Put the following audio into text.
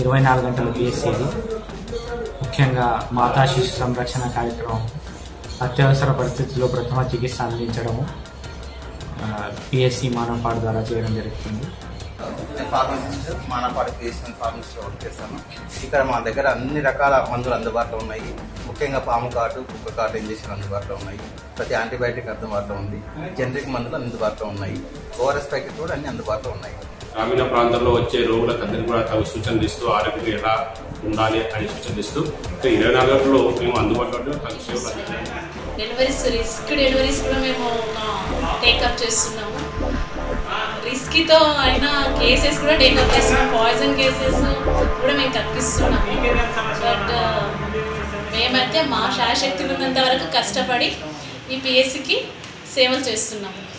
ఇరవై నాలుగు గంటల పిఎస్సి ఇది ముఖ్యంగా మాతా శిశు సంరక్షణ కార్యక్రమం అత్యవసర పరిస్థితుల్లో ప్రథమ చికిత్స అందించడము పిఎస్సి మానవపాడు ద్వారా చేయడం జరుగుతుంది నేను pharmacist Manapadu creation pharmacist work చేస్తాను ఇక్కడ మా దగ్గర అన్ని రకాల మందులు అందుబాటులో ఉన్నాయి ముఖ్యంగా పాము కాటు కుక్క కాటు ఇంజక్షన్ అందుబాటులో ఉన్నాయి ప్రతి యాంటీబయాటిక్ అందుబాటులో ఉంది జనరిక్ మందులు అందుబాటులో ఉన్నాయి ఓఆర్ఎస్ ప్యాకెట్ కూడా అన్ని అందుబాటులో ఉన్నాయి గ్రామీణ ప్రాంతాల్లో వచ్చే రోగులకు అందరికీ కూడా తగు సూచనలు ఇస్తూ ఆరోగ్యంగా ఎలా ఉండాలి అని సూచనలు ఇస్తూ ఇంకా ఇరవై నాలుగు గంటలు మేము అందుబాటులో తగు సేవలు అందిస్తున్నాము. డెలివరీస్ రిస్క్ డెలివరీస్ కూడా మేము టేకప్ చేస్తున్నాము రిస్క్తో అయినా కేసెస్ కూడా టేకప్ చేస్తున్నాం పాయిజన్ కేసెస్ కూడా మేము తగ్గిస్తున్నాము బట్ మేమైతే మా శాశక్తి ఉన్నంత వరకు కష్టపడి ఈ పిఎస్సికి సేవలు చేస్తున్నాము